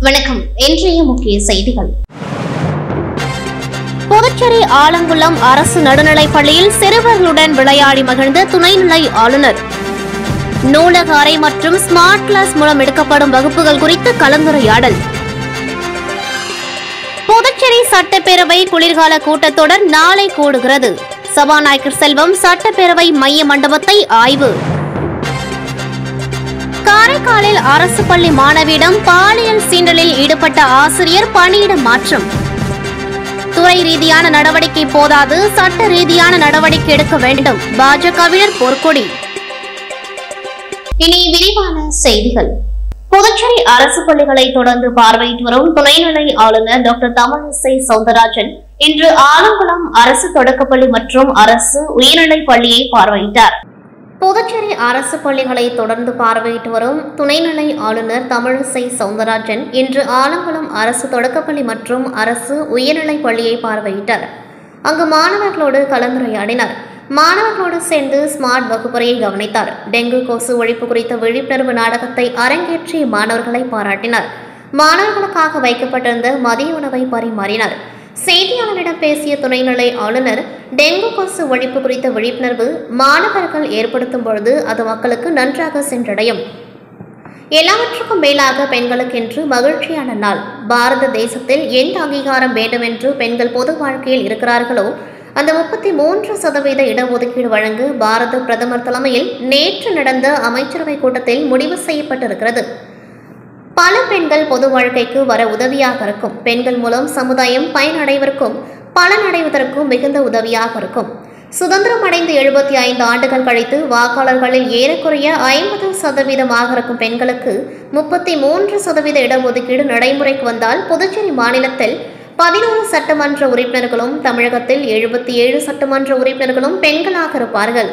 வணக்கம் இன்றைய முக்கிய செய்திகள் புதுச்சேரி ஆலங்குளம் அரசு நடுநிலைப் பள்ளியில் சிறுவர்களுடன் விளையாடி மகிழ்ந்த துணைநிலை ஆளுநர் நூலக அறை மற்றும் ஸ்மார்ட் கிளாஸ் மூலம் எடுக்கப்படும் வகுப்புகள் குறித்து கலந்துரையாடல் புதுச்சேரி சட்டப்பேரவை குளிர்கால கூட்டத்தொடர் நாளை கூடுகிறது சபாநாயகர் செல்வம் சட்டப்பேரவை மைய மண்டபத்தை ஆய்வு காரைக்காலில் அரசு பள்ளி மாணவியிடம் பாலியல் சீண்டலில் ஈடுபட்ட ஆசிரியர் பணியிட மாற்றம் துறை ரீதியான நடவடிக்கை போதாது சட்ட ரீதியான நடவடிக்கை எடுக்க வேண்டும் பாஜகவினர் பொற்கொடி இனி விரிவான செய்திகள் புதுச்சேரி அரசு பள்ளிகளை தொடர்ந்து பார்வையிட்டு வரும் துணைநிலை ஆளுநர் டாக்டர் தமிழிசை சவுந்தரராஜன் இன்று ஆலங்குளம் அரசு தொடக்கப்பள்ளி மற்றும் அரசு உயர்நிலைப் பள்ளியை பார்வையிட்டார் புதுச்சேரி அரசு பள்ளிகளை தொடர்ந்து பார்வையிட்டு வரும் துணைநிலை ஆளுநர் தமிழிசை சவுந்தரராஜன் இன்று ஆலங்குளம் அரசு தொடக்கப்பள்ளி மற்றும் அரசு உயர்நிலைப் பள்ளியை பார்வையிட்டார் அங்கு மாணவர்களோடு கலந்துரையாடினார் மாணவர்களோடு சேர்ந்து ஸ்மார்ட் வகுப்பறையை கவனித்தார் டெங்கு கொசு ஒழிப்பு குறித்த விழிப்புணர்வு நாடகத்தை அரங்கேற்றிய மாணவர்களை பாராட்டினார் மாணவர்களுக்காக வைக்கப்பட்டிருந்த மதிய உணவை பரிமாறினார் செய்தியாளரிடம் பேசிய துணைநிலை ஆளுநர் டெங்கு கொசு ஒழிப்பு குறித்த விழிப்புணர்வு மாணவர்கள் ஏற்படுத்தும் பொழுது அது மக்களுக்கு நன்றாக சென்றடையும் எல்லாவற்றுக்கும் மேலாக பெண்களுக்கென்று மகிழ்ச்சியான நாள் பாரத தேசத்தில் எந்த அங்கீகாரம் வேண்டும் என்று பெண்கள் பொது வாழ்க்கையில் இருக்கிறார்களோ அந்த முப்பத்தி மூன்று சதவீத இடஒதுக்கீடு வழங்க பாரத பிரதமர் தலைமையில் நேற்று நடந்த அமைச்சரவை கூட்டத்தில் முடிவு செய்யப்பட்டிருக்கிறது பல பெண்கள் பொது வாழ்க்கைக்கு வர உதவியாக இருக்கும் பெண்கள் மூலம் சமுதாயம் பயனடைவதற்கும் பலனடைவதற்கும் மிகுந்த உதவியாக இருக்கும் சுதந்திரம் அடைந்து எழுபத்தி ஐந்து ஆண்டுகள் கழித்து வாக்காளர்களில் ஏறக்குறைய ஐம்பது சதவீதமாக இருக்கும் பெண்களுக்கு முப்பத்தி மூன்று சதவீத இடஒதுக்கீடு நடைமுறைக்கு வந்தால் புதுச்சேரி மாநிலத்தில் பதினோரு சட்டமன்ற உறுப்பினர்களும் தமிழகத்தில் எழுபத்தி ஏழு சட்டமன்ற உறுப்பினர்களும் பெண்களாக இருப்பார்கள்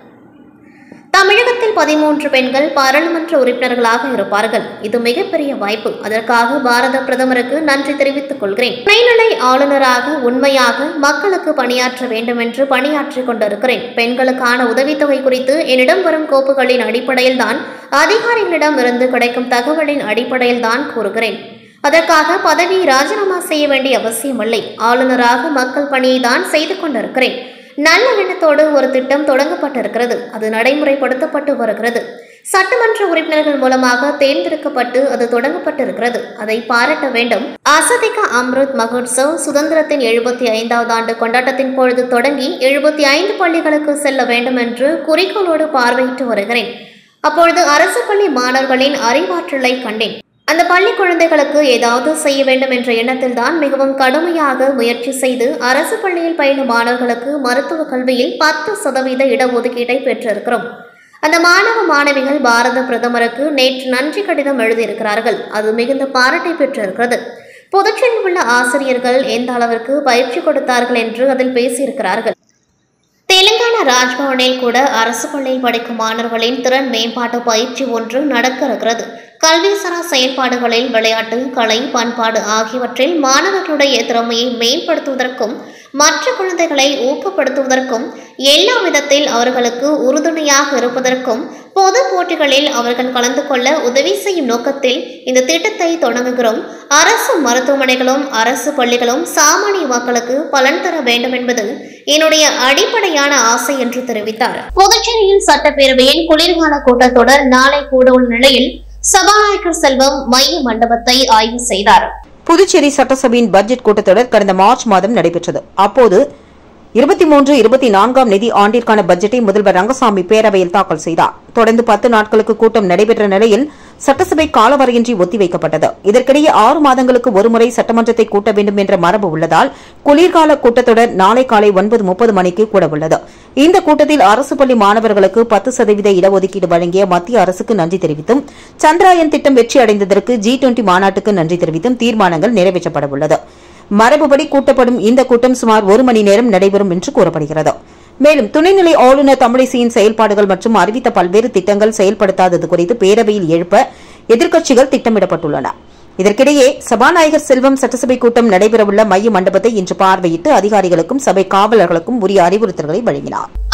தமிழகத்தில் பதிமூன்று பெண்கள் பாராளுமன்ற உறுப்பினர்களாக இருப்பார்கள் இது மிகப்பெரிய வாய்ப்பு அதற்காக பாரத பிரதமருக்கு நன்றி தெரிவித்துக் கொள்கிறேன் துணைநிலை ஆளுநராக உண்மையாக மக்களுக்கு பணியாற்ற வேண்டும் என்று பணியாற்றிக் கொண்டிருக்கிறேன் பெண்களுக்கான உதவித்தொகை குறித்து என்னிடம் வரும் கோப்புகளின் அடிப்படையில் தான் அதிகாரிகளிடம் இருந்து கிடைக்கும் தகவலின் அடிப்படையில் தான் கூறுகிறேன் அதற்காக பதவியை ராஜினாமா செய்ய வேண்டிய அவசியமில்லை ஆளுநராக மக்கள் பணியை தான் செய்து கொண்டிருக்கிறேன் நல்ல எண்ணத்தோடு ஒரு திட்டம் தொடங்கப்பட்டிருக்கிறது அது நடைமுறைப்படுத்தப்பட்டு வருகிறது சட்டமன்ற உறுப்பினர்கள் மூலமாக தேர்ந்தெடுக்கப்பட்டு அது தொடங்கப்பட்டிருக்கிறது அதை பாராட்ட வேண்டும் அசதிக அம்ருத் மகோத்சவ் சுதந்திரத்தின் எழுபத்தி ஐந்தாவது ஆண்டு கொண்டாட்டத்தின் பொழுது தொடங்கி எழுபத்தி ஐந்து பள்ளிகளுக்கு செல்ல வேண்டும் என்று குறிக்கோளோடு பார்வையிட்டு வருகிறேன் அப்பொழுது அரசு பள்ளி மாணவர்களின் அறிவாற்றலை கண்டேன் அந்த பள்ளி குழந்தைகளுக்கு ஏதாவது செய்ய வேண்டும் என்ற எண்ணத்தில் தான் மிகவும் கடுமையாக முயற்சி செய்து அரசு பள்ளியில் பயிலும் மாணவர்களுக்கு மருத்துவ கல்வியில் பத்து சதவீத இடஒதுக்கீட்டை பெற்றிருக்கிறோம் அந்த மாணவ மாணவிகள் பாரத பிரதமருக்கு நேற்று நன்றி கடிதம் எழுதியிருக்கிறார்கள் அது மிகுந்த பாராட்டை பெற்றிருக்கிறது புதுச்சேரியில் உள்ள ஆசிரியர்கள் எந்த அளவிற்கு பயிற்சி கொடுத்தார்கள் என்று அதில் பேசியிருக்கிறார்கள் தெலுங்கானா ராஜ்பவனில் கூட அரசு பள்ளியில் படிக்கும் மாணவர்களின் திறன் மேம்பாட்டு பயிற்சி ஒன்று நடக்க இருக்கிறது கல்விசாரா செயல்பாடுகளில் விளையாட்டு கலை பண்பாடு ஆகியவற்றில் மாணவர்களுடைய திறமையை மேம்படுத்துவதற்கும் மற்ற குழந்தைகளை ஊக்கப்படுத்துவதற்கும் எல்லா விதத்தில் அவர்களுக்கு உறுதுணையாக இருப்பதற்கும் பொது போட்டிகளில் அவர்கள் கலந்து கொள்ள உதவி செய்யும் நோக்கத்தில் இந்த திட்டத்தை தொடங்குகிறோம் அரசு மருத்துவமனைகளும் அரசு பள்ளிகளும் சாமானிய மக்களுக்கு பலன் தர வேண்டும் என்பது என்னுடைய அடிப்படையான ஆசை என்று தெரிவித்தார் புதுச்சேரியில் சட்டப்பேரவையின் குளிர்கால கூட்டத்தொடர் நாளை கூட உள்ள நிலையில் சபாநாயகர் செல்வம் மைய மண்டபத்தை ஆய்வு செய்தார் புதுச்சேரி சட்டசபையின் பட்ஜெட் கூட்டத்தொடர் கடந்த மார்ச் மாதம் நடைபெற்றது அப்போது இருபத்தி மூன்று இருபத்தி நான்காம் நிதி ஆண்டிற்கான பட்ஜெட்டை முதல்வர் ரங்கசாமி பேரவையில் தாக்கல் செய்தார் தொடர்ந்து பத்து நாட்களுக்கு கூட்டம் நடைபெற்ற நிலையில் சட்டசபை காலவரையின்றி ஒத்திவைக்கப்பட்டது இதற்கிடையே ஆறு மாதங்களுக்கு ஒருமுறை சட்டமன்றத்தை கூட்ட வேண்டும் என்ற மரபு உள்ளதால் குளிர்கால கூட்டத்தொடர் நாளை காலை ஒன்பது முப்பது மணிக்கு கூட உள்ளது இந்த கூட்டத்தில் அரசு பள்ளி மாணவர்களுக்கு பத்து சதவீத இடஒதுக்கீடு வழங்கிய மத்திய அரசுக்கு நன்றி தெரிவித்தும் சந்திராயன் திட்டம் வெற்றி அடைந்ததற்கு ஜி டுவெண்டி மாநாட்டுக்கு நன்றி தெரிவித்தும் தீர்மானங்கள் நிறைவேற்றப்பட உள்ளது மரபுபடி கூட்டப்படும் இந்த கூட்டம் சுமார் ஒரு மணி நேரம் நடைபெறும் என்று கூறப்படுகிறது மேலும் துணைநிலை ஆளுநர் தமிழிசையின் செயல்பாடுகள் மற்றும் அறிவித்த பல்வேறு திட்டங்கள் செயல்படுத்தாதது குறித்து பேரவையில் எழுப்ப எதிர்க்கட்சிகள் திட்டமிடப்பட்டுள்ளன இதற்கிடையே சபாநாயகர் செல்வம் சட்டசபை கூட்டம் நடைபெறவுள்ள மைய மண்டபத்தை இன்று பார்வையிட்டு அதிகாரிகளுக்கும் சபை காவலர்களுக்கும் உரிய அறிவுறுத்தல்களை வழங்கினார் அரசு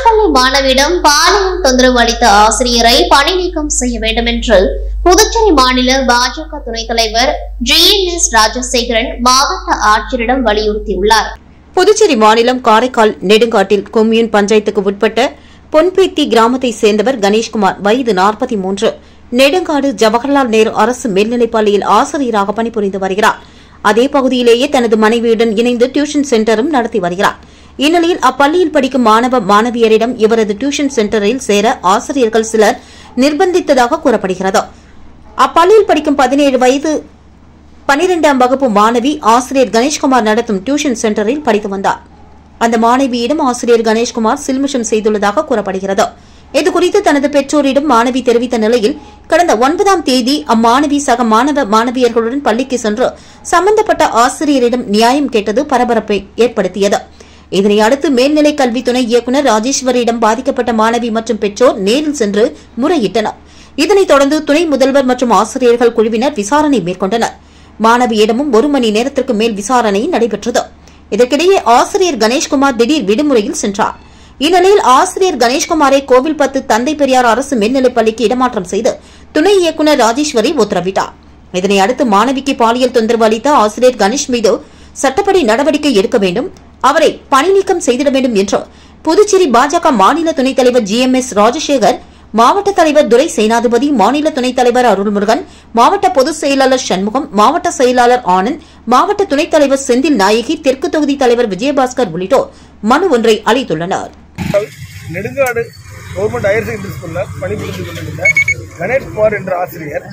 பள்ளி மாணவியிடம் பாலியல் தொந்தரவு அளித்த ஆசிரியரை பணி நீக்கம் செய்ய வேண்டும் என்று புதுச்சேரி மாநில பாஜக துணைத் தலைவர் ஜி என் எஸ் ராஜசேகரன் மாவட்ட ஆட்சியரிடம் வலியுறுத்தியுள்ளார் புதுச்சேரி மாநிலம் காரைக்கால் நெடுங்காட்டில் கொம்யூன் பஞ்சாயத்துக்கு உட்பட்ட பொன்பேத்தி கிராமத்தை சேர்ந்தவர் கணேஷ்குமார் வயது நாற்பத்தி மூன்று நெடுங்காடு ஜவஹர்லால் நேரு அரசு மேல்நிலைப் பள்ளியில் ஆசிரியராக பணிபுரிந்து வருகிறார் அதே பகுதியிலேயே தனது மனைவியுடன் இணைந்து டியூஷன் சென்டரும் நடத்தி வருகிறார் இந்நிலையில் அப்பள்ளியில் படிக்கும் மாணவ மாணவியரிடம் இவரது டியூஷன் சென்டரில் சேர ஆசிரியர்கள் சிலர் நிர்பந்தித்ததாக கூறப்படுகிறது அப்பள்ளியில் படிக்கும் பதினேழு வயது பனிரெண்டாம் வகுப்பு மாணவி ஆசிரியர் கணேஷ்குமார் நடத்தும் டியூஷன் சென்டரில் படித்து வந்தார் அந்த மாணவியிடம் ஆசிரியர் கணேஷ்குமார் சில்மிஷம் செய்துள்ளதாக கூறப்படுகிறது இதுகுறித்து தனது பெற்றோரிடம் மாணவி தெரிவித்த நிலையில் கடந்த ஒன்பதாம் தேதி அம்மாணவி சக மாணவ மாணவியர்களுடன் பள்ளிக்கு சென்று சம்பந்தப்பட்ட ஆசிரியரிடம் நியாயம் கேட்டது பரபரப்பை ஏற்படுத்தியது இதனை அடுத்து மேல்நிலை கல்வி துணை இயக்குநர் ராஜேஸ்வரியிடம் பாதிக்கப்பட்ட மாணவி மற்றும் பெற்றோர் நேரில் சென்று முறையிட்டனர் இதனைத் தொடர்ந்து துணை முதல்வர் மற்றும் ஆசிரியர்கள் குழுவினர் விசாரணை மேற்கொண்டனர் மாணவியிடமும் ஒரு மணி நேரத்திற்கு மேல் விசாரணை நடைபெற்றது இதற்கிடையே ஆசிரியர் கணேஷ்குமார் திடீர் விடுமுறையில் சென்றார் இந்நிலையில் ஆசிரியர் கணேஷ்குமாரை கோவில்பத்து தந்தை பெரியார் அரசு மேல்நிலைப் பள்ளிக்கு இடமாற்றம் செய்து துணை இயக்குநர் ராஜேஸ்வரி உத்தரவிட்டார் இதனை அடுத்து மாணவிக்கு பாலியல் தொந்தரவு அளித்த ஆசிரியர் கணேஷ் மீது சட்டப்படி நடவடிக்கை எடுக்க வேண்டும் அவரை பணி நீக்கம் செய்திட வேண்டும் என்று புதுச்சேரி பாஜக மாநில துணைத் தலைவர் ஜி எம் எஸ் ராஜசேகர் மாவட்ட தலைவர் துரை சேனாதிபதி மாநில துணைத் தலைவர் அருள்முருகன் மாவட்ட பொதுச் செயலாளர் சண்முகம் மாவட்ட செயலாளர் ஆனந்த் மாவட்ட துணைத் தலைவர் செந்தில் நாயகி தெற்கு தொகுதி தலைவர் விஜயபாஸ்கர் உள்ளிட்டோர் மனு ஒன்றை அளித்துள்ளனர் நெடுங்காடு கவர்மெண்ட் ஹையர் செகண்டரி ஸ்கூலில் பணிபுரிந்து கொண்டிருந்த கணேஷ்குமார் என்ற ஆசிரியர்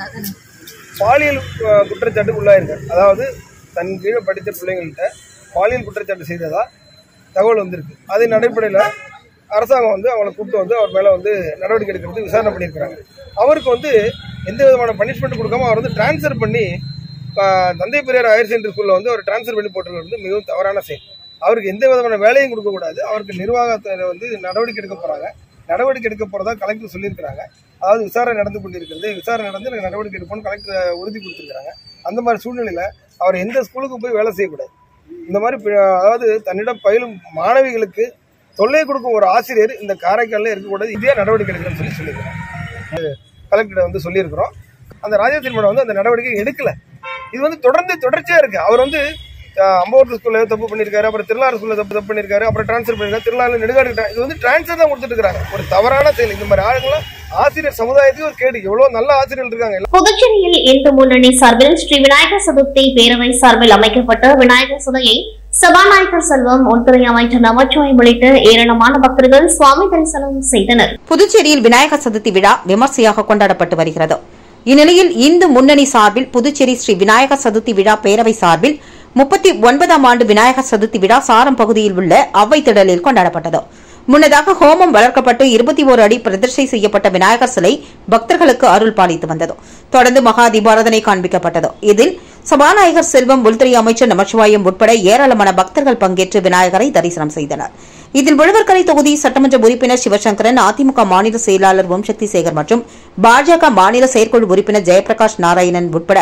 பாலியல் அஹ், குற்றச்சாட்டுக்கு உள்ளாயிருக்கார் அதாவது தன் கீழே படித்த பிள்ளைங்கள்ட்ட பாலியல் குற்றச்சாட்டு செய்ததா தகவல் வந்திருக்கு அதன் அடிப்படையில் அரசாங்கம் வந்து அவங்களை கூப்பிட்டு வந்து அவர் மேலே வந்து நடவடிக்கை எடுக்கிறது விசாரணை பண்ணியிருக்கிறாங்க அவருக்கு வந்து எந்த விதமான பனிஷ்மெண்ட் கொடுக்காம அவர் வந்து டிரான்ஸ்ஃபர் பண்ணி அஹ், தந்தை பெரியார் ஹையர் செகண்டரி ஸ்கூலில் வந்து அவர் டிரான்ஸ்ஃபர் பண்ணி போட்டுருக்கிறது வந்து மிகவும் தவறான செயல் அவருக்கு எந்த விதமான வேலையும் கொடுக்கக்கூடாது அவருக்கு நிர்வாகத்தை வந்து நடவடிக்கை எடுக்க போகிறாங்க நடவடிக்கை எடுக்க போகிறதா கலெக்டர் சொல்லியிருக்கிறாங்க அதாவது விசாரணை நடந்து கொண்டிருக்கிறது விசாரணை நடந்து எனக்கு நடவடிக்கை எடுப்போம்னு கலெக்டர் உறுதி கொடுத்துருக்காங்க அந்த மாதிரி சூழ்நிலையில் அவர் எந்த ஸ்கூலுக்கு போய் வேலை செய்யக்கூடாது இந்த மாதிரி பி- அதாவது தன்னிடம் பயிலும் மாணவிகளுக்கு தொல்லை கொடுக்கும் ஒரு ஆசிரியர் இந்த காரைக்காலில் இருக்கக்கூடாது இதே நடவடிக்கை எடுக்கணும்னு சொல்லி சொல்லியிருக்கிறோம் கலெக்டர் வந்து சொல்லியிருக்கிறோம் அந்த ராஜேந்திரன் மேடம் வந்து அந்த நடவடிக்கை எடுக்கல இது வந்து தொடர்ந்து தொடர்ச்சியா இருக்கு அவர் வந்து அஹ், அம்பவூர் ஸ்கூல்ல தப்பு பண்ணியிருக்காரு அப்புறம் திருநாள் ஸ்கூல்ல தப்பு தப்பு பண்ணியிருக்காரு அப்புறம் ட்ரான்ஸ்ஃபர் பண்ணிருக்காரு திருநாள் நெடுகாடு tra- இது வந்து ட்ரான்ஸ்ஃபர் தான் கொடுத்துட்டு இருக்காங்க ஒரு தவறான செயல் இந்த மாதிரி ஆளுங்களாம் ஆசிரியர் சமுதாயத்துக்கு ஒரு கேடு எவ்வளவு நல்ல ஆசிரியர்கள் இருக்காங்க புதுச்சேரியில் இந்து முன்னணி சார்பில் ஸ்ரீ விநாயகர் சதுர்த்தி பேரவை சார்பில் அமைக்கப்பட்ட விநாயகர் சிலையை சபாநாயகர் செல்வம் உள்துறை அமைச்சர் நமச்சிவாயம் உள்ளிட்ட ஏராளமான பக்தர்கள் சுவாமி தரிசனம் செய்தனர் புதுச்சேரியில் விநாயகர் சதுர்த்தி விழா விமர்சையாக கொண்டாடப்பட்டு வருகிறது இந்நிலையில் இந்து முன்னணி சார்பில் புதுச்சேரி ஸ்ரீ விநாயகர் சதுர்த்தி விழா பேரவை சார்பில் முப்பத்தி ஒன்பதாம் ஆண்டு விநாயகர் சதுர்த்தி விழா சாரம் பகுதியில் உள்ள அவ்வை திடலில் கொண்டாடப்பட்டது முன்னதாக ஹோமம் வளர்க்கப்பட்டு இருபத்தி ஓரு அடி பிரதிஷ்டை செய்யப்பட்ட விநாயகர் சிலை பக்தர்களுக்கு அருள் பாலித்து வந்தது தொடர்ந்து மகா தீபாராதனை காண்பிக்கப்பட்டது இதில் சபாநாயகர் செல்வம் உள்துறை அமைச்சர் நமச்சிவாயம் உட்பட ஏராளமான பக்தர்கள் பங்கேற்று விநாயகரை தரிசனம் செய்தனர் இதில் விழுவர்கரை தொகுதி சட்டமன்ற உறுப்பினர் சிவசங்கரன் அதிமுக மாநில செயலாளர் ஓம்சக்தி சேகர் மற்றும் பாஜக மாநில செயற்குழு உறுப்பினர் ஜெயபிரகாஷ் நாராயணன் உட்பட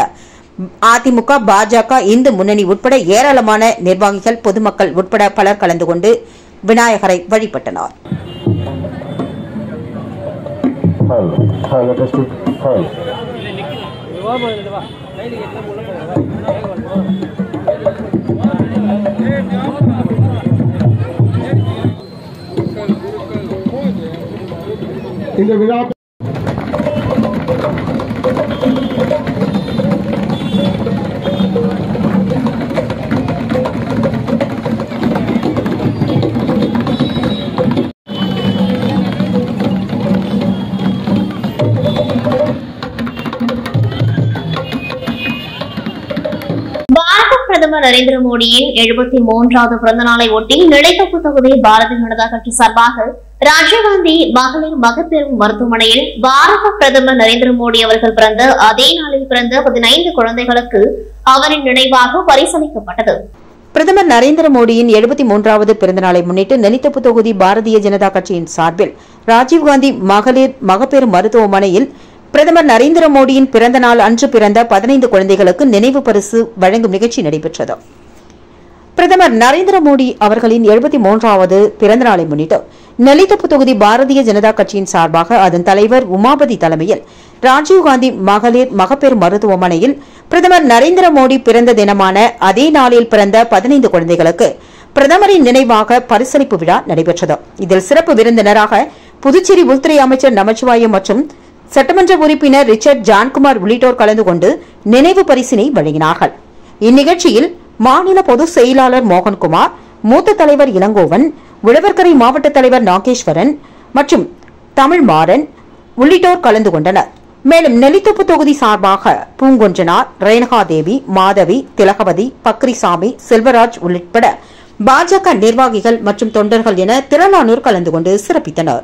அதிமுக பாஜக இந்து முன்னணி உட்பட ஏராளமான நிர்வாகிகள் பொதுமக்கள் உட்பட பலர் கலந்து கொண்டு விநாயகரை வழிபட்டனர் Hello. Hello, testing. Hello. இந்த விழா பாரத பிரதமர் நரேந்திர மோடியின் எழுபத்தி மூன்றாவது பிறந்த நாளை ஒட்டி நிலைத்தொப்பு தொகுதி பாரதிய ஜனதா கட்சி சார்பாக ராஜீவ்காந்தி மகளிர் மகப்பேறு மருத்துவமனையில் பாரத பிரதமர் நரேந்திர மோடி அவர்கள் பிறந்த அதே நாளில் பிறந்த பதினைந்து குழந்தைகளுக்கு அவரின் நினைவாக பரிசளிக்கப்பட்டது பிரதமர் நரேந்திர மோடியின் எழுபத்தி மூன்றாவது பிறந்தநாளை முன்னிட்டு நெல்லித்தோப்பு தொகுதி பாரதிய ஜனதா கட்சியின் சார்பில் ராஜீவ்காந்தி மகளிர் மகப்பேறு மருத்துவமனையில் பிரதமர் நரேந்திர மோடியின் பிறந்த நாள் அன்று பிறந்த பதினைந்து குழந்தைகளுக்கு நினைவு பரிசு வழங்கும் நிகழ்ச்சி நடைபெற்றது பிரதமர் நரேந்திர மோடி அவர்களின் எழுபத்தி மூன்றாவது பிறந்த நாளை முன்னிட்டு நெல்லித்தோப்பு தொகுதி பாரதிய ஜனதா கட்சியின் சார்பாக அதன் தலைவர் உமாபதி தலைமையில் ராஜீவ்காந்தி மகளிர் மகப்பேறு மருத்துவமனையில் பிரதமர் நரேந்திர மோடி பிறந்த தினமான அதே நாளில் பிறந்த பதினைந்து குழந்தைகளுக்கு பிரதமரின் நினைவாக பரிசளிப்பு விழா நடைபெற்றது இதில் சிறப்பு விருந்தினராக புதுச்சேரி உள்துறை அமைச்சர் நமச்சிவாயம் மற்றும் சட்டமன்ற உறுப்பினர் ரிச்சர்ட் ஜான்குமார் உள்ளிட்டோர் கலந்து கொண்டு நினைவு பரிசினை வழங்கினார்கள் இந்நிகழ்ச்சியில் மாநில பொதுச் செயலாளர் மோகன்குமார் மூத்த தலைவர் இளங்கோவன் உழவர்கரை மாவட்ட தலைவர் நாகேஸ்வரன் மற்றும் தமிழ்மாறன் உள்ளிட்டோர் கலந்து கொண்டனர் மேலும் நெல்லித்தோப்பு தொகுதி சார்பாக பூங்கொன்றனார் ரேணகாதேவி மாதவி திலகவதி பக்ரிசாமி செல்வராஜ் உள்ளிட்ட பாஜக நிர்வாகிகள் மற்றும் தொண்டர்கள் என திரளானோர் கலந்து கொண்டு சிறப்பித்தனர்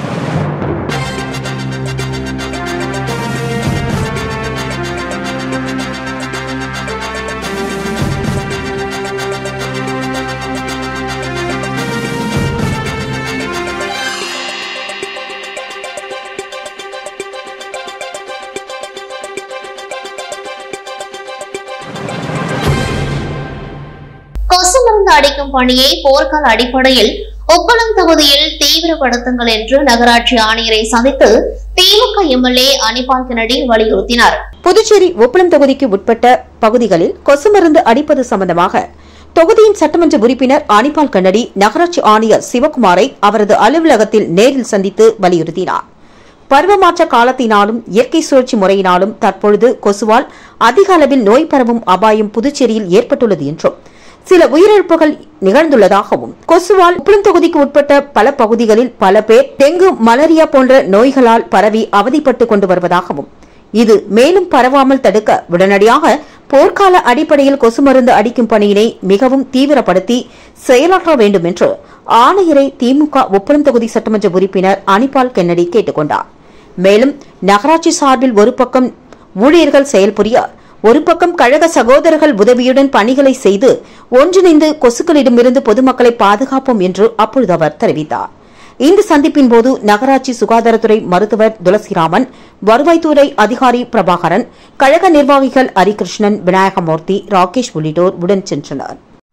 கொசு மருந்து அடிக்கும் பணியை போர்க்கால அடிப்படையில் உப்பளம் தொகுதியில் தீவிரப்படுத்துங்கள் என்று நகராட்சி ஆணையரை சந்தித்து திமுக எம்எல்ஏ அனிபால் கென்னடி வலியுறுத்தினார் புதுச்சேரி உப்பளம் தொகுதிக்கு உட்பட்ட பகுதிகளில் கொசு மருந்து அடிப்பது சம்பந்தமாக தொகுதியின் சட்டமன்ற உறுப்பினர் அனிபால் கண்ணடி நகராட்சி ஆணையர் சிவக்குமாரை அவரது அலுவலகத்தில் நேரில் சந்தித்து வலியுறுத்தினார் பருவமாற்ற காலத்தினாலும் இயற்கை சுழற்சி முறையினாலும் தற்பொழுது கொசுவால் அதிக அளவில் நோய் பரவும் அபாயம் புதுச்சேரியில் ஏற்பட்டுள்ளது என்றும் சில உயிரிழப்புகள் நிகழ்ந்துள்ளதாகவும் கொசுவால் உப்பளம் தொகுதிக்கு உட்பட்ட பல பகுதிகளில் பல பேர் டெங்கு மலேரியா போன்ற நோய்களால் பரவி அவதிப்பட்டுக் கொண்டு வருவதாகவும் இது மேலும் பரவாமல் தடுக்க உடனடியாக போர்க்கால அடிப்படையில் கொசு மருந்து அடிக்கும் பணியினை மிகவும் தீவிரப்படுத்தி செயலாற்ற வேண்டும் என்று ஆணையரை திமுக உப்பளம் தொகுதி சட்டமன்ற உறுப்பினர் அனிபால் கென்னடி கேட்டுக் கொண்டார் மேலும் நகராட்சி சார்பில் ஒரு பக்கம் ஊழியர்கள் செயல்புரிய ஒரு பக்கம் கழக சகோதரர்கள் உதவியுடன் பணிகளை செய்து ஒன்றிணைந்து கொசுக்களிடமிருந்து பொதுமக்களை பாதுகாப்போம் என்று அப்பொழுது அவர் தெரிவித்தார் இந்த சந்திப்பின் போது நகராட்சி சுகாதாரத்துறை மருத்துவர் துளசிராமன் வருவாய்த்துறை அதிகாரி பிரபாகரன் கழக நிர்வாகிகள் ஹரிகிருஷ்ணன் விநாயகமூர்த்தி ராகேஷ் உள்ளிட்டோர் உடன் சென்றனர்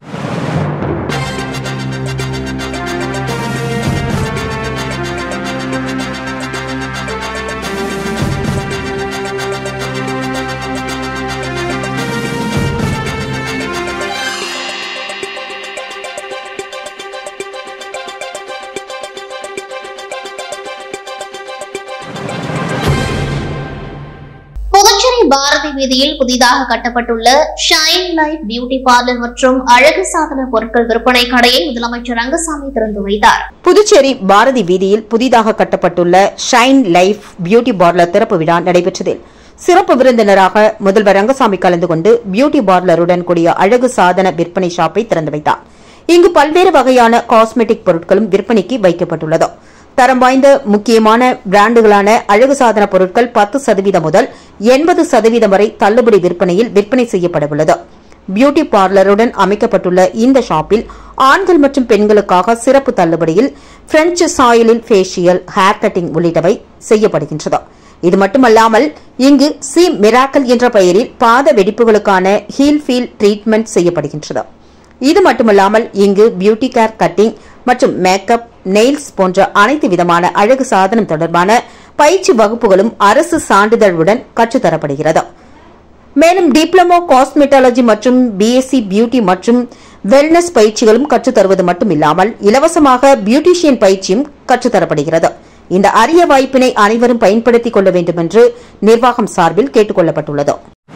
புதுச்சேரி பாரதி வீதியில் புதிதாக கட்டப்பட்டுள்ள ஷைன் லைஃப் பியூட்டி பார்லர் மற்றும் அழகு சாதன பொருட்கள் விற்பனை கடையை முதலமைச்சர் ரங்கசாமி திறந்து வைத்தார் புதுச்சேரி பாரதி வீதியில் புதிதாக கட்டப்பட்டுள்ள ஷைன் லைஃப் பியூட்டி பார்லர் திறப்பு விழா நடைபெற்றதில் சிறப்பு விருந்தினராக முதல்வர் ரங்கசாமி கலந்து கொண்டு பியூட்டி பார்லருடன் கூடிய அழகு சாதன விற்பனை ஷாப்பை திறந்து வைத்தார் இங்கு பல்வேறு வகையான காஸ்மெட்டிக் பொருட்களும் விற்பனைக்கு வைக்கப்பட்டுள்ளது தரம் வாய்ந்த முக்கியமான பிராண்டுகளான அழகு சாதன பொருட்கள் பத்து சதவீதம் முதல் எண்பது சதவீதம் வரை தள்ளுபடி விற்பனையில் விற்பனை செய்யப்படவுள்ளது பியூட்டி பார்லருடன் அமைக்கப்பட்டுள்ள இந்த ஷாப்பில் ஆண்கள் மற்றும் பெண்களுக்காக சிறப்பு தள்ளுபடியில் பிரெஞ்சு சாயலில் ஃபேஷியல் ஹேர் கட்டிங் உள்ளிட்டவை செய்யப்படுகின்றது இது மட்டுமல்லாமல் இங்கு சி மிராக்கல் என்ற பெயரில் பாத வெடிப்புகளுக்கான ஹீல் ஃபீல் ட்ரீட்மெண்ட் செய்யப்படுகின்றது இது மட்டுமல்லாமல் இங்கு பியூட்டி கேர் கட்டிங் மற்றும் மேக்கப் நெயில்ஸ் போன்ற அனைத்து விதமான அழகு சாதனம் தொடர்பான பயிற்சி வகுப்புகளும் அரசு சான்றிதழுடன் கற்றுத்தரப்படுகிறது மேலும் டிப்ளமோ காஸ்மெட்டாலஜி மற்றும் பிஎஸ்சி பியூட்டி மற்றும் வெல்னஸ் பயிற்சிகளும் கற்றுத்தருவது மட்டுமில்லாமல் இலவசமாக பியூட்டிஷியன் பயிற்சியும் கற்றுத்தரப்படுகிறது இந்த அரிய வாய்ப்பினை அனைவரும் பயன்படுத்திக் கொள்ள வேண்டும் என்று நிர்வாகம் சார்பில் கேட்டுக் கொள்ளப்பட்டுள்ளது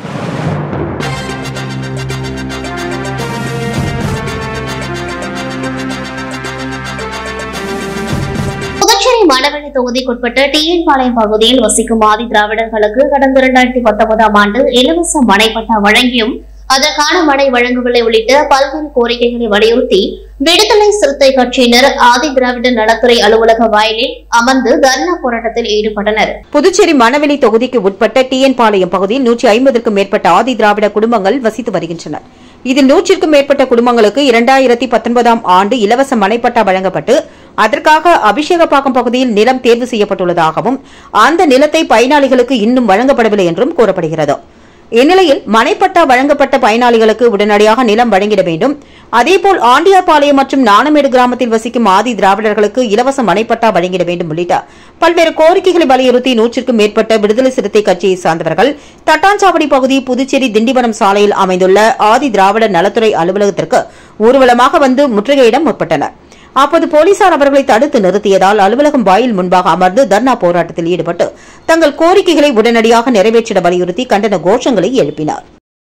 புதுச்சேரி மணவெளி தொகுதிக்குட்பட்ட டிஎன் பாளையம் பகுதியில் வசிக்கும் ஆதி திராவிடர்களுக்கு கடந்த இரண்டாயிரத்தி பத்தொன்பதாம் ஆண்டு இலவச மனைப்பட்டா வழங்கியும் அதற்கான மனை வழங்கவில்லை உள்ளிட்ட பல்வேறு கோரிக்கைகளை வலியுறுத்தி விடுதலை சிறுத்தை கட்சியினர் ஆதி திராவிட நலத்துறை அலுவலக வாயிலில் அமர்ந்து தர்ணா போராட்டத்தில் ஈடுபட்டனர் புதுச்சேரி மணவெளி தொகுதிக்கு உட்பட்ட டிஎன் பாளையம் பகுதியில் நூற்றி ஐம்பதுக்கும் மேற்பட்ட ஆதி திராவிட குடும்பங்கள் வசித்து வருகின்றனர் இதில் நூற்றிற்கும் மேற்பட்ட குடும்பங்களுக்கு இரண்டாயிரத்தி பத்தொன்பதாம் ஆண்டு இலவச மனைப்பட்டா வழங்கப்பட்டு அதற்காக அபிஷேகப்பாக்கம் பகுதியில் நிலம் தேர்வு செய்யப்பட்டுள்ளதாகவும் அந்த நிலத்தை பயனாளிகளுக்கு இன்னும் வழங்கப்படவில்லை என்றும் கூறப்படுகிறது இந்நிலையில் மனைப்பட்டா வழங்கப்பட்ட பயனாளிகளுக்கு உடனடியாக நிலம் வழங்கிட வேண்டும் அதேபோல் ஆண்டியாபாளையம் மற்றும் நாணமேடு கிராமத்தில் வசிக்கும் ஆதி திராவிடர்களுக்கு இலவச மனைப்பட்டா வழங்கிட வேண்டும் உள்ளிட்ட பல்வேறு கோரிக்கைகளை வலியுறுத்தி நூற்றுக்கும் மேற்பட்ட விடுதலை சிறுத்தை கட்சியை சார்ந்தவர்கள் தட்டாஞ்சாவடி பகுதி புதுச்சேரி திண்டிவனம் சாலையில் அமைந்துள்ள ஆதி திராவிடர் நலத்துறை அலுவலகத்திற்கு ஊர்வலமாக வந்து முற்றுகையிட முற்பட்டனர் அப்போது போலீசார் அவர்களை தடுத்து நிறுத்தியதால் அலுவலகம் வாயில் முன்பாக அமர்ந்து தர்ணா போராட்டத்தில் ஈடுபட்டு தங்கள் கோரிக்கைகளை உடனடியாக நிறைவேற்றிட வலியுறுத்தி கண்டன கோஷங்களை எழுப்பினார்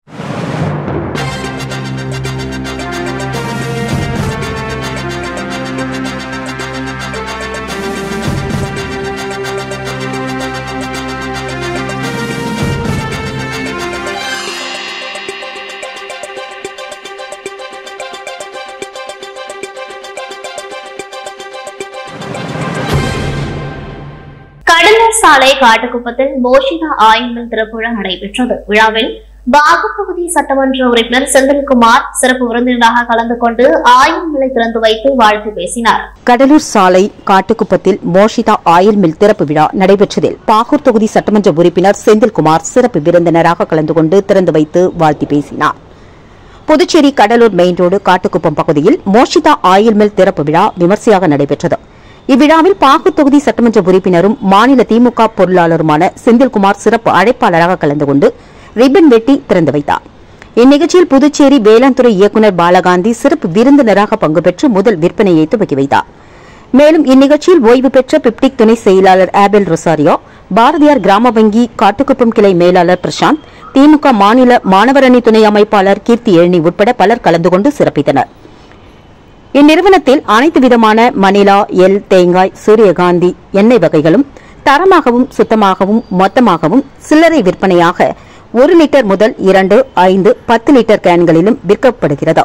கடலூர் சாலை காட்டுக்குப்பத்தில் மோஷிதா ஆயுதம் திறப்பு விழா நடைபெற்றது விழாவில் பாகப்பகுதி சட்டமன்ற உறுப்பினர் செந்தில்குமார் சிறப்பு விருந்தினராக கலந்து கொண்டு ஆயுதங்களை திறந்து வைத்து வாழ்த்து பேசினார் கடலூர் சாலை காட்டுக்குப்பத்தில் மோஷிதா ஆயில் மில் திறப்பு விழா நடைபெற்றதில் பாகூர் தொகுதி சட்டமன்ற உறுப்பினர் செந்தில்குமார் சிறப்பு விருந்தினராக கலந்து கொண்டு திறந்து வைத்து வாழ்த்தி பேசினார் புதுச்சேரி கடலூர் மெயின் ரோடு காட்டுக்குப்பம் பகுதியில் மோஷிதா ஆயில் மில் திறப்பு விழா விமர்சையாக நடைபெற்றது இவ்விழாவில் பாகூர் தொகுதி சட்டமன்ற உறுப்பினரும் மாநில திமுக பொருளாளருமான செந்தில்குமார் சிறப்பு அழைப்பாளராக கலந்து கொண்டு ரிப்பன் வெட்டி திறந்து வைத்தார் இந்நிகழ்ச்சியில் புதுச்சேரி வேளாண் துறை இயக்குநர் பாலகாந்தி சிறப்பு விருந்தினராக பங்கு பெற்று முதல் விற்பனையை துவக்கி வைத்தார் மேலும் இந்நிகழ்ச்சியில் ஓய்வு பெற்ற பிப்டிக் துணை செயலாளர் ஆபெல் ரொசாரியோ பாரதியார் கிராம வங்கி காட்டுக்குப்பம் கிளை மேலாளர் பிரசாந்த் திமுக மாநில மாணவர் அணி துணை அமைப்பாளர் கீர்த்தி எழினி உட்பட பலர் கலந்து கொண்டு சிறப்பித்தனர் இந்நிறுவனத்தில் அனைத்து விதமான மணிலா எல் தேங்காய் சூரியகாந்தி எண்ணெய் வகைகளும் தரமாகவும் சுத்தமாகவும் மொத்தமாகவும் சில்லறை விற்பனையாக ஒரு லிட்டர் முதல் இரண்டு ஐந்து பத்து லிட்டர் கேன்களிலும் விற்கப்படுகிறது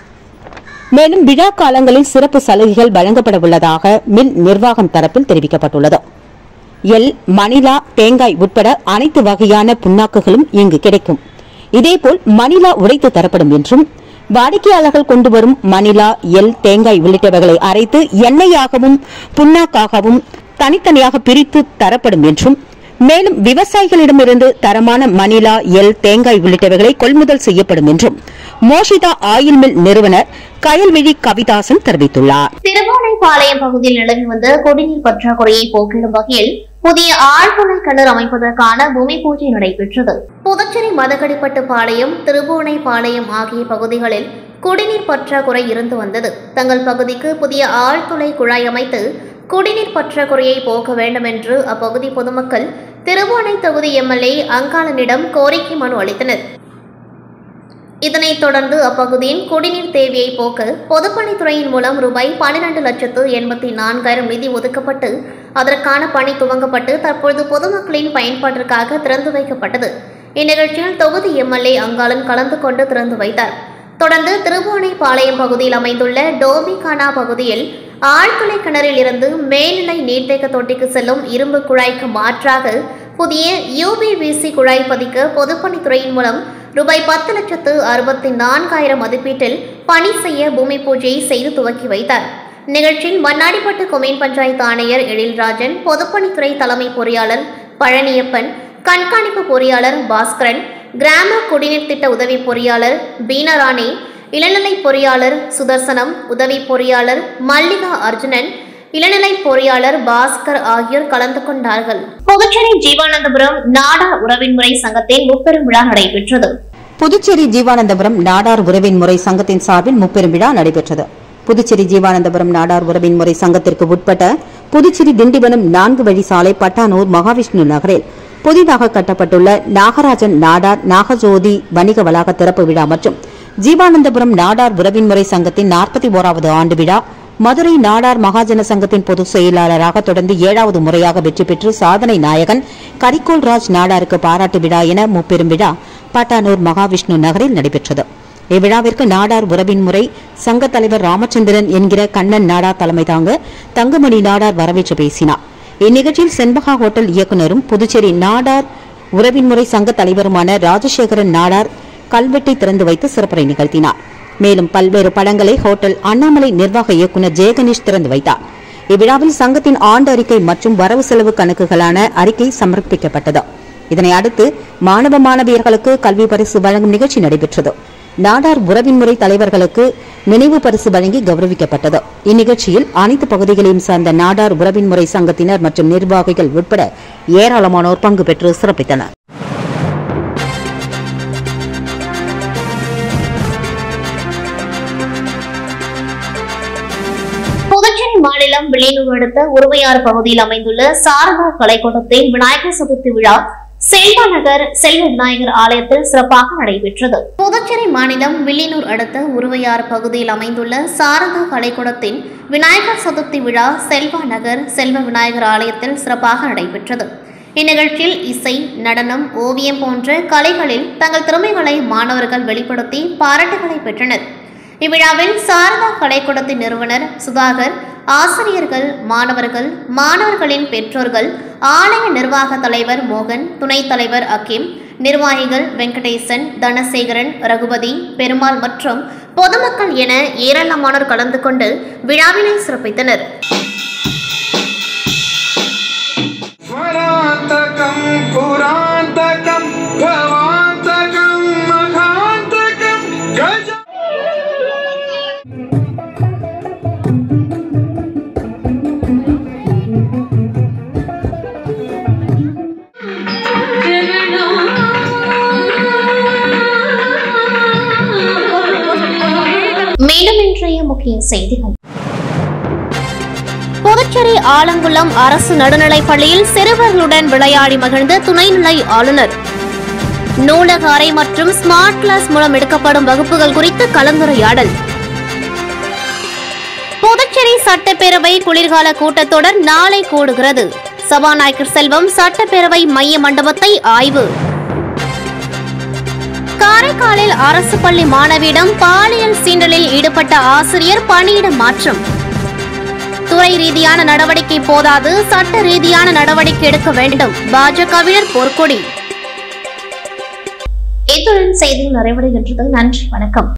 மேலும் விழா காலங்களில் சிறப்பு சலுகைகள் வழங்கப்பட உள்ளதாக மில் நிர்வாகம் தரப்பில் தெரிவிக்கப்பட்டுள்ளது எல் மணிலா தேங்காய் உட்பட அனைத்து வகையான புண்ணாக்குகளும் இங்கு கிடைக்கும் இதேபோல் மணிலா உடைத்து தரப்படும் என்றும் வாடிக்கையாளர்கள் கொண்டு வரும் மணிலா எல் தேங்காய் உள்ளிட்டவைகளை அரைத்து எண்ணெயாகவும் புண்ணாக்காகவும் தனித்தனியாக பிரித்து தரப்படும் என்றும் மேலும் விவசாயிகளிடமிருந்து தரமான மணிலா எல் தேங்காய் உள்ளிட்டவைகளை கொள்முதல் செய்யப்படும் என்றும் மோஷிதா ஆயில் மில் நிறுவனர் கயல்விழி கவிதாசன் தெரிவித்துள்ளார் திருவானைப்பாளையம் பகுதியில் நிலவி வந்த குடிநீர் பற்றாக்குறையை போக்கிடும் வகையில் புதிய ஆழ்துளை கிணறு அமைப்பதற்கான பூமி பூஜை நடைபெற்றது புதுச்சேரி மதகடிப்பட்டு பாளையம் திருபுவனைப்பாளையம் ஆகிய பகுதிகளில் குடிநீர் பற்றாக்குறை இருந்து வந்தது தங்கள் பகுதிக்கு புதிய ஆழ்துளை குழாய் அமைத்து குடிநீர் பற்றாக்குறையை போக்க வேண்டும் என்று அப்பகுதி பொதுமக்கள் திருபுவனை தொகுதி எம்எல்ஏ அங்காளனிடம் கோரிக்கை மனு அளித்தனர் இதனைத் தொடர்ந்து அப்பகுதியின் குடிநீர் தேவையை போக்க பொதுப்பணித்துறையின் மூலம் ரூபாய் பன்னிரண்டு லட்சத்து எண்பத்தி நான்காயிரம் நிதி ஒதுக்கப்பட்டு அதற்கான பணி துவங்கப்பட்டு தற்பொழுது பொதுமக்களின் பயன்பாட்டிற்காக திறந்து வைக்கப்பட்டது இந்நிகழ்ச்சியில் தொகுதி எம்எல்ஏ அங்காளன் கலந்து கொண்டு திறந்து வைத்தார் தொடர்ந்து திருபுவனைப்பாளையம் பகுதியில் அமைந்துள்ள டோபிகானா பகுதியில் ஆழ்துளை கிணறில் இருந்து மேல்நிலை நீர்த்தேக்க தொட்டிக்கு செல்லும் இரும்பு குழாய்க்கு மாற்றாக புதிய யூபிவிசி குழாய் பதிக்க பொதுப்பணித்துறையின் மூலம் ரூபாய் பத்து லட்சத்து அறுபத்தி நான்காயிரம் மதிப்பீட்டில் பணி செய்ய பூமி பூஜையை செய்து துவக்கி வைத்தார் நிகழ்ச்சியில் மண்ணாடிப்பட்டு கொமைன் பஞ்சாயத்து ஆணையர் எழில்ராஜன் பொதுப்பணித்துறை தலைமை பொறியாளர் பழனியப்பன் கண்காணிப்பு பொறியாளர் பாஸ்கரன் கிராம குடிநீர் திட்ட உதவி பொறியாளர் பீனராணி இளநிலை பொறியாளர் சுதர்சனம் உதவி பொறியாளர் மல்லிகா அர்ஜுனன் இளநிலை பொறியாளர் பாஸ்கர் ஆகியோர் கலந்து கொண்டார்கள் புதுச்சேரி ஜீவானந்தபுரம் நாடா உறவின் முறை சங்கத்தின் முப்பெரும் விழா நடைபெற்றது புதுச்சேரி ஜீவானந்தபுரம் நாடார் உறவின் முறை சங்கத்தின் சார்பில் முப்பெரும் விழா நடைபெற்றது புதுச்சேரி ஜீவானந்தபுரம் நாடார் உறவின் முறை சங்கத்திற்கு உட்பட்ட புதுச்சேரி திண்டிவனம் நான்கு வழி சாலை பட்டானூர் மகாவிஷ்ணு நகரில் புதிதாக கட்டப்பட்டுள்ள நாகராஜன் நாடார் நாகஜோதி வணிக வளாக திறப்பு விழா மற்றும் ஜீவானந்தபுரம் நாடார் உறவின் முறை சங்கத்தின் நாற்பத்தி ஓராவது ஆண்டு விழா மதுரை நாடார் மகாஜன சங்கத்தின் பொதுச் செயலாளராக தொடர்ந்து ஏழாவது முறையாக வெற்றி பெற்று சாதனை நாயகன் கரிகோல் ராஜ் நாடாருக்கு பாராட்டு விழா என முப்பெரும் விழா பட்டானூர் மகாவிஷ்ணு நகரில் நடைபெற்றது இவ்விழாவிற்கு நாடார் உறவின் முறை சங்க தலைவர் ராமச்சந்திரன் என்கிற கண்ணன் நாடார் தலைமை தாங்க தங்கமணி நாடார் வரவேற்று பேசினார் இந்நிகழ்ச்சியில் செண்பகா ஹோட்டல் இயக்குநரும் புதுச்சேரி நாடார் உறவின் முறை சங்க தலைவருமான ராஜசேகரன் நாடார் கல்வெட்டை திறந்து வைத்து சிறப்புரை நிகழ்த்தினார் மேலும் பல்வேறு படங்களை ஹோட்டல் அண்ணாமலை நிர்வாக இயக்குநர் ஜெயகணேஷ் திறந்து வைத்தார் இவ்விழாவில் சங்கத்தின் ஆண்டு அறிக்கை மற்றும் வரவு செலவு கணக்குகளான அறிக்கை சமர்ப்பிக்கப்பட்டது இதனை அடுத்து மாணவ மாணவியர்களுக்கு கல்வி பரிசு வழங்கும் நிகழ்ச்சி நடைபெற்றது நாடார் உறவின் முறை தலைவர்களுக்கு நினைவு பரிசு வழங்கி கௌரவிக்கப்பட்டது இந்நிகழ்ச்சியில் அனைத்து பகுதிகளையும் சார்ந்த நாடார் உறவின் முறை சங்கத்தினர் மற்றும் நிர்வாகிகள் உட்பட ஏராளமானோர் பங்கு பெற்று சிறப்பித்தனர் புதுச்சேரி மாநிலம் வில்லியனூர் அடுத்த உருவையாறு பகுதியில் அமைந்துள்ள சாரதா கலைக்கூடத்தில் விநாயகர் சதுர்த்தி விழா செல்வா நகர் செல்வ விநாயகர் ஆலயத்தில் சிறப்பாக நடைபெற்றது புதுச்சேரி மாநிலம் வில்லியனூர் அடுத்த உருவையாறு பகுதியில் அமைந்துள்ள சாரதா கலைக்கூடத்தின் விநாயகர் சதுர்த்தி விழா செல்வா நகர் செல்வ விநாயகர் ஆலயத்தில் சிறப்பாக நடைபெற்றது இந்நிகழ்ச்சியில் இசை நடனம் ஓவியம் போன்ற கலைகளில் தங்கள் திறமைகளை மாணவர்கள் வெளிப்படுத்தி பாராட்டுகளை பெற்றனர் இவ்விழாவில் சாரதா கலைக்கூடத்தின் நிறுவனர் சுதாகர் ஆசிரியர்கள் மாணவர்கள் மாணவர்களின் பெற்றோர்கள் ஆலய நிர்வாக தலைவர் மோகன் துணைத் தலைவர் அகிம் நிர்வாகிகள் வெங்கடேசன் தனசேகரன் ரகுபதி பெருமாள் மற்றும் பொதுமக்கள் என ஏராளமானோர் கலந்து கொண்டு விழாவினை சிறப்பித்தனர் स्वरान्तकं पुरान्तकं भवान्तकं मखान्तकं गज மேலும் இன்றைய முக்கிய செய்திகள் புதுச்சேரி ஆலங்குளம் அரசு நடுநிலைப் பள்ளியில் சிறுவர்களுடன் விளையாடி மகிழ்ந்த துணைநிலை ஆளுநர் நூலக அறை மற்றும் ஸ்மார்ட் கிளாஸ் மூலம் எடுக்கப்படும் வகுப்புகள் குறித்து கலந்துரையாடல் புதுச்சேரி சட்டப்பேரவை குளிர்கால கூட்டத்தொடர் நாளை கூடுகிறது சபாநாயகர் செல்வம் சட்டப்பேரவை மைய மண்டபத்தை ஆய்வு காரைக்காலில் அரசு பள்ளி மாணவியிடம் பாலியல் சீண்டலில் ஈடுபட்ட ஆசிரியர் பணியிட மாற்றம் துறை ரீதியான நடவடிக்கை போதாது சட்ட ரீதியான நடவடிக்கை எடுக்க வேண்டும் பாஜகவினர் போர்க்கொடி இத்துடன் செய்தி நிறைவடைகின்றது நன்றி வணக்கம்